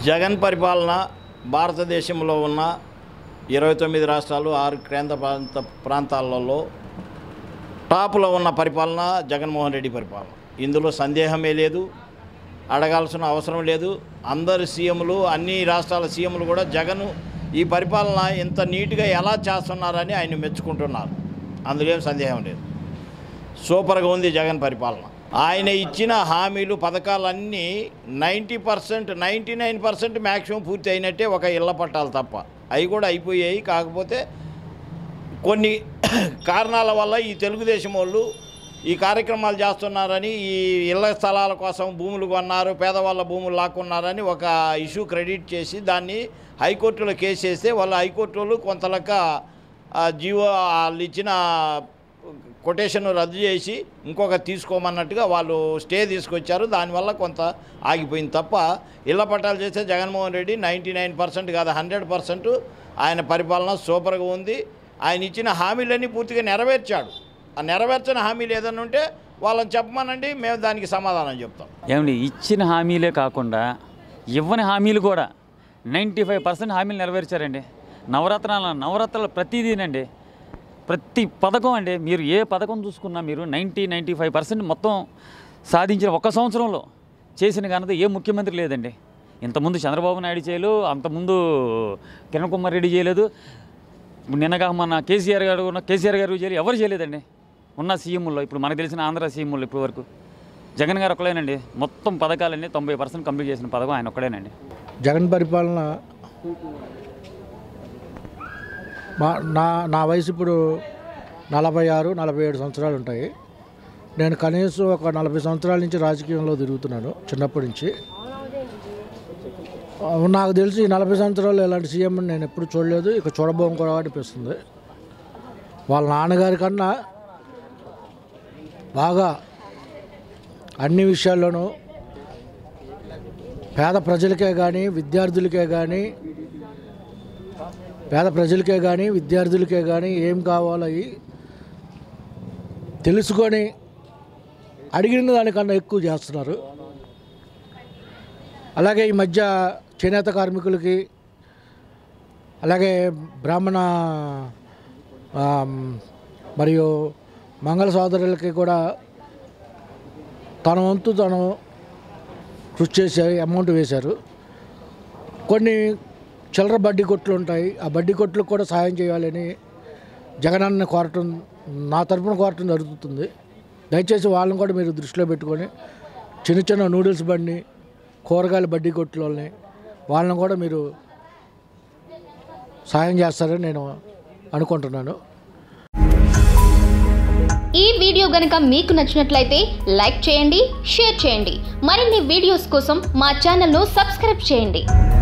జగన్ పరిపాలన భారతదేశంలో ఉన్న ఇరవై తొమ్మిది రాష్ట్రాలు ఆరు కేంద్ర ప్రాంత ప్రాంతాలలో టాప్లో ఉన్న పరిపాలన జగన్మోహన్ రెడ్డి పరిపాలన ఇందులో సందేహమే లేదు అడగాల్సిన అవసరం లేదు అందరు సీఎంలు అన్ని రాష్ట్రాల సీఎంలు కూడా జగన్ ఈ పరిపాలన ఇంత నీట్గా ఎలా చేస్తున్నారని ఆయన మెచ్చుకుంటున్నారు అందులో ఏం సందేహం లేదు సూపర్గా ఉంది జగన్ పరిపాలన ఆయన ఇచ్చిన హామీలు పథకాలన్నీ ninety percent ninety nine percent maximum పూర్తి అయినట్టే ఒక ఇళ్ల పట్టాలు తప్ప అవి కూడా అయిపోయాయి కాకపోతే కొన్ని కారణాల వల్ల ఈ తెలుగుదేశం వాళ్ళు ఈ కార్యక్రమాలు చేస్తున్నారని ఈ ఇళ్ల స్థలాల కోసం భూములు కొన్నారు పేదవాళ్ళ భూములు లాక్కున్నారని ఒక ఇష్యూ క్రెడిట్ చేసి దాన్ని హైకోర్టులో కేసు వేస్తే వాళ్ళ హైకోర్టు వాళ్ళు కొంత లెక్క ఆ జీవో వాళ్ళు ఇచ్చిన కొటేషన్ రద్దు చేసి ఇంకొక తీసుకోమన్నట్టుగా వాళ్ళు స్టే తీసుకొచ్చారు దానివల్ల కొంత ఆగిపోయింది తప్ప ఇళ్ల పట్టాలు చేస్తే Jaganmohan Reddy ninety nine percent కాదు హండ్రెడ్ పర్సెంట్ ఆయన పరిపాలన సూపర్గా ఉంది ఆయన ఇచ్చిన హామీలన్నీ పూర్తిగా నెరవేర్చాడు ఆ నెరవేర్చిన హామీలు ఏదైనా ఉంటే వాళ్ళని చెప్పమనండి మేము దానికి సమాధానం చెప్తాం ఏమండి ఇచ్చిన హామీలే కాకుండా ఇవ్వని హామీలు కూడా నైంటీ ఫైవ్ పర్సెంట్ హామీలు నెరవేర్చారండి నవరత్నాల నవరత్నాలు ప్రతిదీనండి ప్రతి పథకం అండి మీరు ఏ పథకం చూసుకున్నా మీరు నైంటీ నైంటీ ఫైవ్ పర్సెంట్ మొత్తం సాధించిన ఒక్క సంవత్సరంలో చేసిన ఘనత ఏ ముఖ్యమంత్రి లేదండి ఇంతకుముందు చంద్రబాబు నాయుడు చేయలేదు అంతకుముందు కిరణ్ కుమార్ రెడ్డి చేయలేదు నిన్నగా మన కేసీఆర్ గారు ఉన్న కేసీఆర్ గారు చేయలేదు ఎవరు చేయలేదండి ఉన్న సీఎంలో ఇప్పుడు మనకు తెలిసిన ఆంధ్ర సీఎంలో ఇప్పటి వరకు జగన్ గారు ఒక్కలేనండి మొత్తం పథకాలన్నీ తొంభై పర్సెంట్ కంప్లీట్ చేసిన పథకం ఆయన ఒక్కడేనండి జగన్ పరిపాలన మా నా నా వయసు ఇప్పుడు నలభై ఆరు నలభై ఏడు సంవత్సరాలు ఉంటాయి నేను కనీసం ఒక నలభై సంవత్సరాల నుంచి రాజకీయంలో తిరుగుతున్నాను చిన్నప్పటి నుంచి ఆ, నాకు తెలిసి ఈ నలభై సంవత్సరాలు ఇలాంటి సీఎం నేను ఎప్పుడు చూడలేదు ఇక చూడబోం కూడా అనిపిస్తుంది వాళ్ళ నాన్నగారి కన్నా బాగా అన్ని విషయాల్లోనూ పేద ప్రజలకే కానీ విద్యార్థులకే కానీ పేద ప్రజలకే కానీ విద్యార్థులకే కానీ ఏం కావాలో అవి తెలుసుకొని అడిగిన దానికన్నా ఎక్కువ చేస్తున్నారు అలాగే ఈ మధ్య చేనేత కార్మికులకి అలాగే బ్రాహ్మణ ఆమ్, మరియు మంగళ సోదరులకి కూడా తన వంతు తను కృషి చేసి అమౌంట్ వేశారు కొన్ని చిల్లర బడ్డీ కొట్లు ఉంటాయి ఆ బడ్డీ కొట్లకు కూడా సాయం చేయాలని జగనన్న కోరటం నా తరపున కోరటం జరుగుతుంది దయచేసి వాళ్ళని కూడా మీరు దృష్టిలో పెట్టుకొని చిన్న చిన్న నూడిల్స్ బండి కూరగాయల బడ్డీ కొట్లని వాళ్ళని కూడా మీరు సాయం చేస్తారని నేను అనుకుంటున్నాను ఈ వీడియో గనక మీకు నచ్చినట్లయితే లైక్ చేయండి షేర్ చేయండి మరిన్ని వీడియోస్ కోసం మా ఛానల్ను సబ్స్క్రైబ్ చేయండి